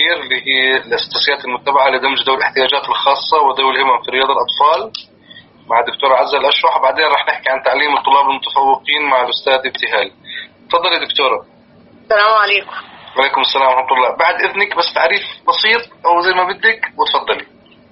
الأخير اللي هي الأساسيات المتبعة لدمج ذوي الاحتياجات الخاصة وذوي الهمم في رياض الأطفال مع الدكتورة عزة الأشرح وبعدين رح نحكي عن تعليم الطلاب المتفوقين مع الأستاذ ابتهال تفضلي دكتورة السلام عليكم وعليكم السلام ورحمة الله بعد إذنك بس تعريف بسيط أو زي ما بدك وتفضلي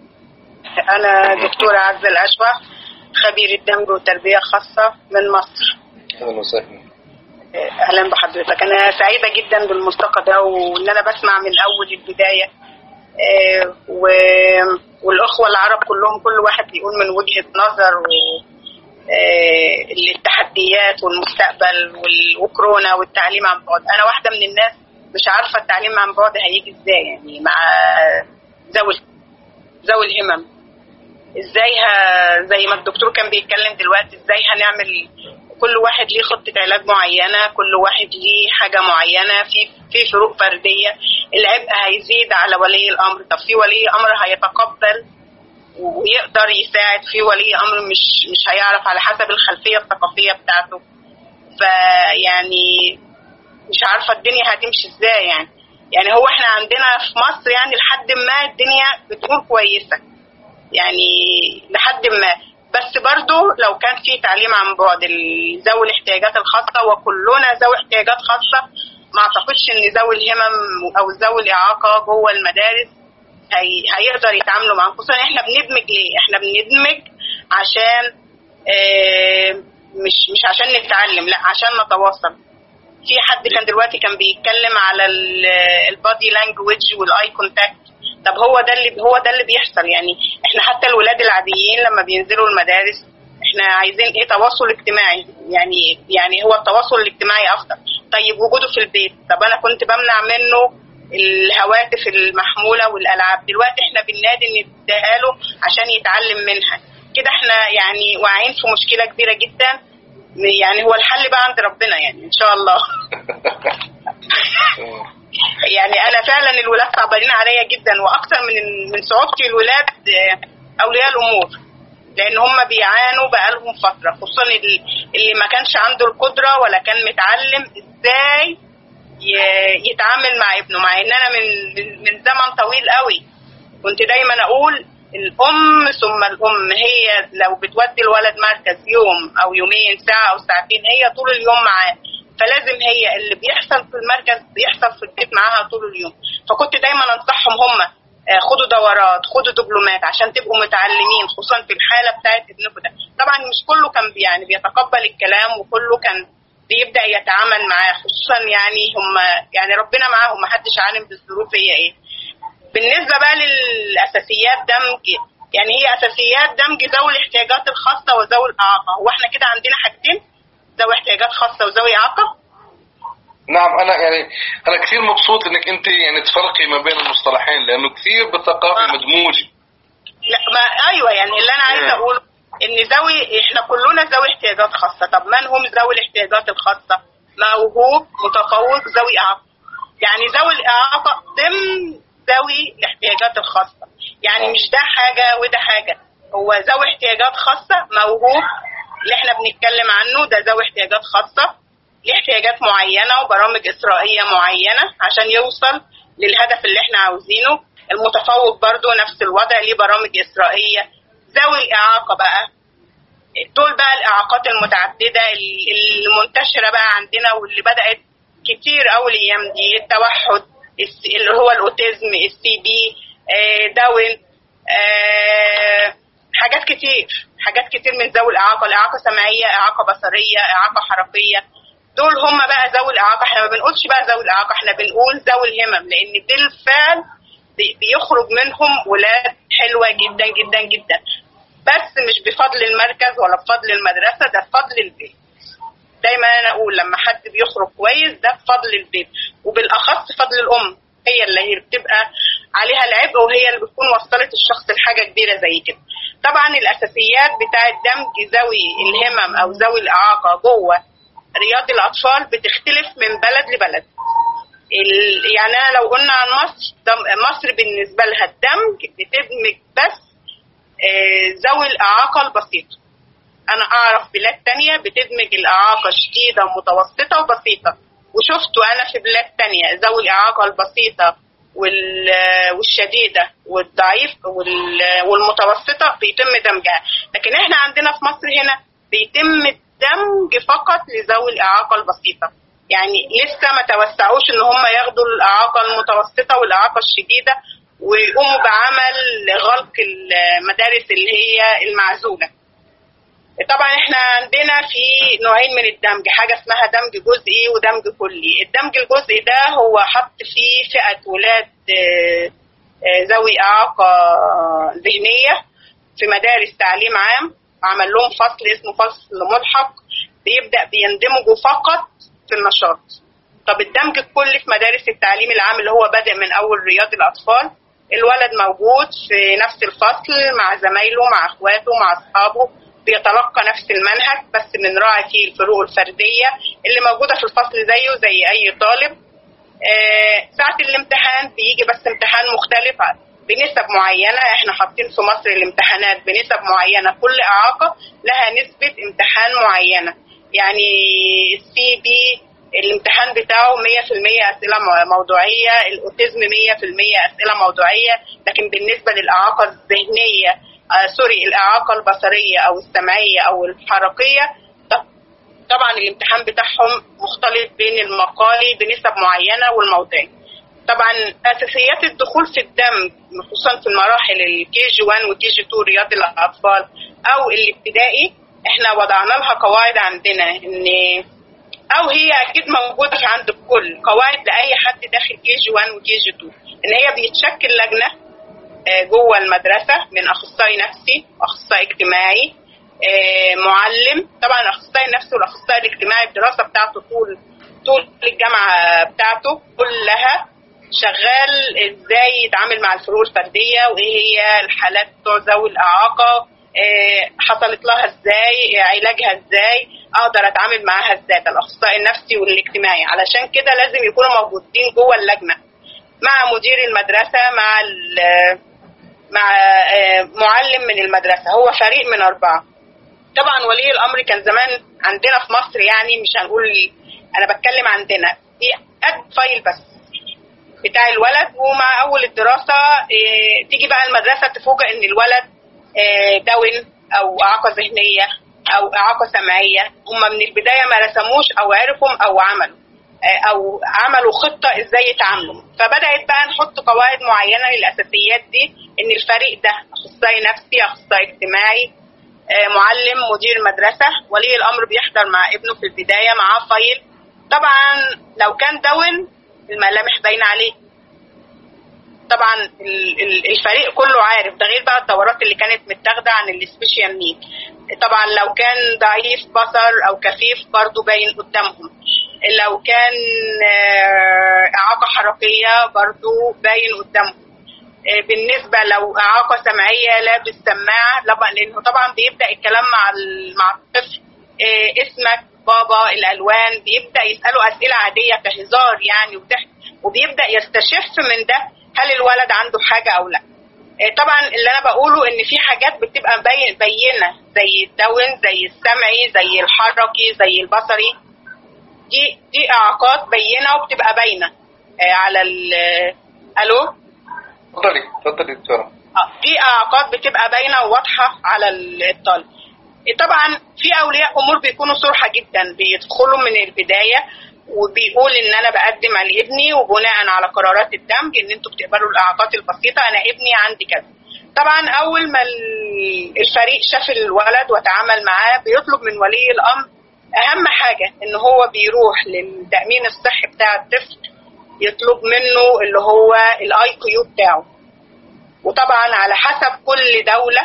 أنا دكتورة عزة الأشرح خبيرة دمج وتربية خاصة من مصر أهلا وسهلا اهلا بحضرتك انا سعيده جدا بالملتقى ده وان انا بسمع من اول البدايه آه، و- والاخوه العرب كلهم كل واحد بيقول من وجهه نظر و آه، التحديات والمستقبل وال- وكورونا والتعليم عن بعد انا واحده من الناس مش عارفه التعليم عن بعد هيجي ازاي يعني مع ذوي ذوي الهمم ازاي ه... زي ما الدكتور كان بيتكلم دلوقتي ازاي هنعمل كل واحد ليه خطة علاج معينة كل واحد ليه حاجة معينة في في فروق فردية العبء هيزيد على ولي الأمر طب في ولي أمر هيتقبل ويقدر يساعد في ولي أمر مش مش هيعرف على حسب الخلفية الثقافية بتاعته فيعني مش عارفة الدنيا هتمشي ازاي يعني يعني هو احنا عندنا في مصر يعني لحد ما الدنيا بتكون كويسة يعني لحد ما بس برضو لو كان في تعليم عن بعد ال- ذوي الاحتياجات الخاصة وكلنا ذوي احتياجات خاصة ما اعتقدش ان ذوي الهمم او ذوي الاعاقة جوه المدارس هي هيقدر يتعاملوا معاهم خصوصا احنا بندمج ليه؟ احنا بندمج عشان اه مش مش عشان نتعلم لا عشان نتواصل في حد كان دلوقتي كان بيتكلم على البادي لانجوج والاي كونتاكت طب هو ده اللي هو ده اللي بيحصل يعني احنا حتى الولاد العاديين لما بينزلوا المدارس احنا عايزين ايه تواصل اجتماعي يعني يعني هو التواصل الاجتماعي افضل طيب وجوده في البيت طب انا كنت بمنع منه الهواتف المحموله والالعاب دلوقتي احنا بننادي نديها له عشان يتعلم منها كده احنا يعني واعيين في مشكله كبيره جدا يعني هو الحل بقى عند ربنا يعني ان شاء الله يعني انا فعلا الولاد صعبانين عليا جدا واكثر من من صعوبتي الولاد آه، اولياء الامور لان هم بيعانوا بقالهم فتره خصوصا ال- اللي ما كانش عنده القدره ولا كان متعلم ازاي ي- يتعامل مع ابنه مع ان انا من من- من زمن طويل قوي كنت دايما اقول الام ثم الام هي لو بتودي الولد مركز يوم او يومين ساعه او ساعتين هي طول اليوم معاه فلازم هي اللي بيحصل في المركز بيحصل في البيت معاها طول اليوم فكنت دايما انصحهم هم آه، خدوا دورات خدوا دبلومات عشان تبقوا متعلمين خصوصا في الحاله بتاعت ابنكم ده طبعا مش كله كان بي- يعني بيتقبل الكلام وكله كان بيبدا يتعامل معاه خصوصا يعني هم يعني ربنا معاهم محدش عالم بالظروف هي ايه بالنسبه بقى للاساسيات دمج يعني هي اساسيات دمج ذوي الاحتياجات الخاصه وذوي الاعاقه هو احنا كده عندنا حاجتين ذوي احتياجات خاصه وذوي اعاقه نعم انا يعني انا كثير مبسوط انك انت يعني تفرقي ما بين المصطلحين لانه كثير بالثقافه آه. مدموجه لا ما ايوه يعني اللي انا عايزه مم. اقوله ان ذوي احنا كلنا ذوي احتياجات خاصه طب من هم ذوي الاحتياجات الخاصه موهوب متفوق ذوي اعاقه يعني ذوي الاعاقه ضمن ذوي الاحتياجات الخاصه يعني مش ده حاجه وده حاجه هو ذوي احتياجات خاصه موهوب اللي احنا بنتكلم عنه ده ذوي احتياجات خاصه ليه احتياجات معينه وبرامج اسرائيه معينه عشان يوصل للهدف اللي احنا عاوزينه المتفوق برضو نفس الوضع ليه برامج اسرائيه ذوي الاعاقه بقى دول بقى الاعاقات المتعدده اللي منتشره بقى عندنا واللي بدات كتير قوي الايام دي التوحد الس- اللي هو الاوتيزم السي بي آه، داون آه، حاجات كتير حاجات كتير من ذوي الاعاقه الاعاقه سمعيه اعاقه بصريه اعاقه حركيه دول هم بقى ذوي الاعاقه احنا ما بنقولش بقى ذوي الاعاقه احنا بنقول ذوي الهمم لان بالفعل بي- بيخرج منهم ولاد حلوه جدا جدا جدا بس مش بفضل المركز ولا بفضل المدرسه ده بفضل البيت دايما انا اقول لما حد بيخرج كويس ده بفضل البيت وبالاخص فضل الام هي اللي هي بتبقى عليها العبء وهي اللي بتكون وصلت الشخص لحاجه كبيره زي كده طبعا الاساسيات بتاعه دمج ذوي الهمم او ذوي الاعاقه جوه رياض الاطفال بتختلف من بلد لبلد ال- يعني انا لو قلنا عن مصر دم- مصر بالنسبه لها الدمج بتدمج بس آه، ذوي الاعاقه البسيطه انا اعرف بلاد تانية بتدمج الاعاقه شديده متوسطه وبسيطه وشفته انا في بلاد تانية ذوي الاعاقه البسيطه وال- والشديدة والضعيف وال- والمتوسطة بيتم دمجها لكن احنا عندنا في مصر هنا بيتم الدمج فقط لذوي الإعاقة البسيطة يعني لسه ما توسعوش ان هم ياخدوا الإعاقة المتوسطة والإعاقة الشديدة ويقوموا بعمل غلق المدارس اللي هي المعزولة طبعا احنا عندنا في نوعين من الدمج حاجه اسمها دمج جزئي ودمج كلي الدمج الجزئي ده هو حط فيه فئه ولاد آه، آه، ذوي اعاقه ذهنيه في مدارس تعليم عام عمل لهم فصل اسمه فصل ملحق بيبدا بيندمجوا فقط في النشاط طب الدمج الكلي في مدارس التعليم العام اللي هو بادئ من اول رياض الاطفال الولد موجود في نفس الفصل مع زمايله مع اخواته مع اصحابه بيتلقى نفس المنهج بس بنراعي فيه الفروق الفرديه اللي موجوده في الفصل زيه زي اي طالب آه، ساعة الامتحان بيجي بس امتحان مختلف بنسب معينة احنا حاطين في مصر الامتحانات بنسب معينة كل إعاقة لها نسبة امتحان معينة يعني السي بي الامتحان بتاعه 100% أسئلة مو- موضوعية الأوتيزم 100% أسئلة موضوعية لكن بالنسبة للإعاقة الذهنية آه سوري الإعاقة البصرية أو السمعية أو الحركية ط- طبعا الامتحان بتاعهم مختلط بين المقالي بنسب معينة والموضعي طبعا اساسيات الدخول في الدمج خصوصا في المراحل الكي جي 1 وكي جي 2 رياض الاطفال او الابتدائي احنا وضعنا لها قواعد عندنا ان او هي اكيد موجوده في عند الكل قواعد لاي حد داخل كي جي 1 وكي جي 2 ان هي بيتشكل لجنه آه، جوه المدرسه من اخصائي نفسي واخصائي اجتماعي آه، معلم طبعا الاخصائي النفسي والاخصائي الاجتماعي الدراسه بتاعته طول طول الجامعه بتاعته كلها شغال ازاي يتعامل مع الفروق الفرديه وايه هي الحالات بتوع ذوي الاعاقه آه، حصلت لها ازاي علاجها ازاي اقدر اتعامل معاها ازاي ده الاخصائي النفسي والاجتماعي علشان كده لازم يكونوا موجودين جوه اللجنه مع مدير المدرسه مع ال- مع آه، معلم من المدرسه هو فريق من اربعه طبعا ولي الامر كان زمان عندنا في مصر يعني مش هنقول انا بتكلم عندنا دي قد فايل بس بتاع الولد ومع اول الدراسه إيه تيجي بقى المدرسه تفوجئ ان الولد إيه داون او اعاقه ذهنيه او اعاقه سمعيه هم من البدايه ما رسموش او عرفوا او عملوا إيه او عملوا خطه ازاي يتعاملوا فبدات بقى نحط قواعد معينه للاساسيات دي ان الفريق ده اخصائي نفسي اخصائي اجتماعي آه، معلم مدير مدرسة ولي الأمر بيحضر مع ابنه في البداية معاه فايل طبعا لو كان دون الملامح باينة عليه طبعا ال- ال- الفريق كله عارف ده غير بقى الدورات اللي كانت متاخدة عن السبيشال نيد طبعا لو كان ضعيف بصر أو كفيف برضو باين قدامهم لو كان آه، إعاقة حركية برضو باين قدامهم آه، بالنسبة لو إعاقة سمعية لابس سماعة طبعا لأنه طبعا بيبدأ الكلام مع ال- مع الطفل آه، اسمك بابا الألوان بيبدأ يسأله أسئلة عادية كهزار يعني وضحك وبيبدأ يستشف من ده هل الولد عنده حاجة أو لا آه، طبعا اللي أنا بقوله إن في حاجات بتبقى بي- بينة زي الدون زي السمعي زي الحركي زي البصري دي دي إعاقات بينة وبتبقى باينة آه، على ال ألو اتفضلي اتفضلي دكتورة آه، في اعاقات بتبقى باينه وواضحه على الطالب طبعا في اولياء امور بيكونوا صرحه جدا بيدخلوا من البدايه وبيقول ان انا بقدم على ابني وبناء على قرارات الدمج ان انتوا بتقبلوا الاعاقات البسيطه انا ابني عندي كذا طبعا اول ما ال- الفريق شاف الولد وتعامل معاه بيطلب من ولي الامر اهم حاجه ان هو بيروح للتامين الصحي بتاع الطفل يطلب منه اللي هو الاي كيو بتاعه وطبعا على حسب كل دوله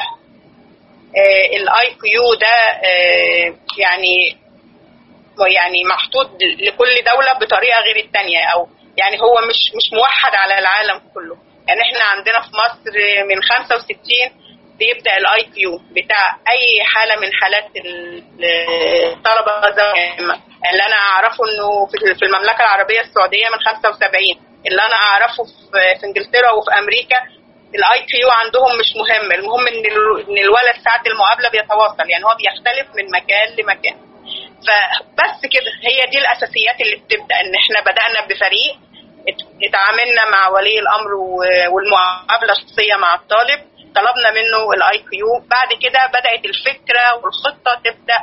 الاي كيو ده آه، يعني يعني محطوط لكل دوله بطريقه غير الثانيه او يعني هو مش مش موحد على العالم كله يعني احنا عندنا في مصر من 65 بيبدا الاي كيو بتاع اي حاله من حالات ال- الطلبه ذوي الهمة. اللي انا اعرفه انه في في المملكه العربيه السعوديه من 75 اللي انا اعرفه في في انجلترا وفي امريكا الاي كيو عندهم مش مهم المهم ان ال- ان الولد ساعه المقابله بيتواصل يعني هو بيختلف من مكان لمكان فبس كده هي دي الاساسيات اللي بتبدا ان احنا بدانا بفريق ات- اتعاملنا مع ولي الامر و- والمقابله الشخصيه مع الطالب طلبنا منه الاي كيو بعد كده بدات الفكره والخطه تبدا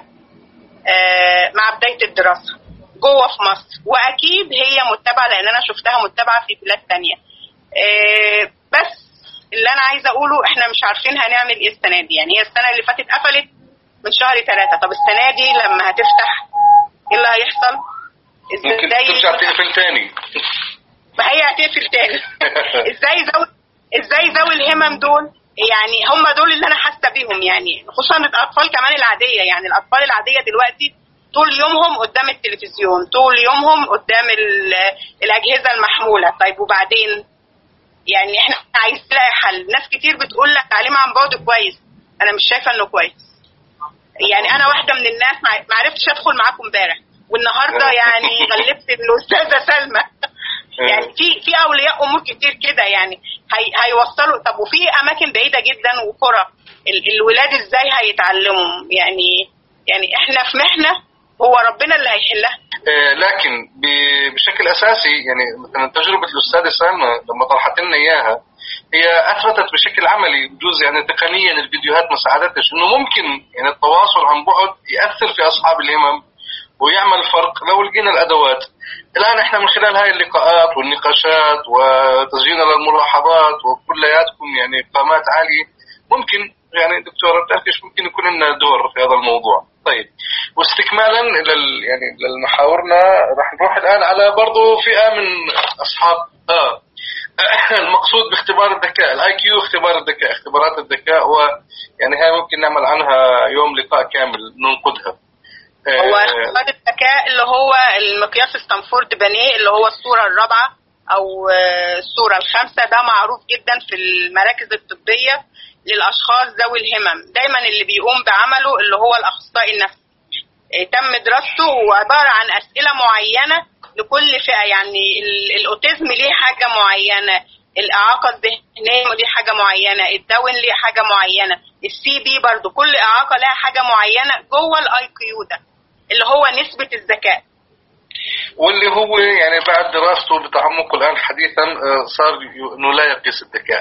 آه، مع بدايه الدراسه جوه في مصر واكيد هي متبعه لان انا شفتها متبعه في بلاد تانية آه، بس اللي انا عايزه اقوله احنا مش عارفين هنعمل ايه السنه دي يعني هي السنه اللي فاتت قفلت من شهر ثلاثة طب السنه دي لما هتفتح ايه اللي هيحصل ممكن ترجع تقفل تاني ما هي هتقفل تاني ازاي ذوي ازاي ذوي الهمم دول يعني هم دول اللي انا حاسه بيهم يعني خصوصا الاطفال كمان العاديه يعني الاطفال العاديه دلوقتي طول يومهم قدام التلفزيون طول يومهم قدام ال- الاجهزه المحموله طيب وبعدين يعني احنا عايزين نلاقي حل ناس كتير بتقول لك تعليم عن بعد كويس انا مش شايفه انه كويس يعني انا واحده من الناس ما ما عرفتش ادخل معاكم امبارح والنهارده يعني غلبت الاستاذه سلمى يعني في في اولياء امور كتير كده يعني هي هيوصلوا طب وفي اماكن بعيده جدا وقرى ال- الولاد ازاي هيتعلموا يعني يعني احنا في محنه هو ربنا اللي هيحلها آه، لكن ب- بشكل اساسي يعني مثلا تجربه الاستاذه سلمى لما طرحت لنا اياها هي اثبتت بشكل عملي بجوز يعني تقنيا الفيديوهات ما ساعدتش انه ممكن يعني التواصل عن بعد ياثر في اصحاب الهمم ويعمل فرق لو لقينا الادوات الان احنا من خلال هاي اللقاءات والنقاشات وتسجيلنا للملاحظات وكلياتكم يعني قامات عاليه ممكن يعني دكتور بتعرفش ممكن يكون لنا دور في هذا الموضوع طيب واستكمالا لل يعني للمحاورنا راح نروح الان على برضه فئه من اصحاب اه المقصود باختبار الذكاء الاي كيو اختبار الذكاء اختبارات الذكاء ويعني هاي ممكن نعمل عنها يوم لقاء كامل ننقدها هو آه، اختبار الذكاء اللي هو المقياس ستانفورد بانيه اللي هو الصوره الرابعه او آه، الصوره الخامسه ده معروف جدا في المراكز الطبيه للاشخاص ذوي الهمم دايما اللي بيقوم بعمله اللي هو الاخصائي النفسي آه، تم دراسته وعباره عن اسئله معينه لكل فئه يعني ال- الاوتيزم ليه حاجه معينه الاعاقه الذهنيه ليه حاجه معينه الداون ليه حاجه معينه السي بي برضو كل اعاقه لها حاجه معينه جوه الاي كيو ده اللي هو نسبه الذكاء واللي هو يعني بعد دراسته بتعمقه الان حديثا آه، صار ي- انه لا يقيس الذكاء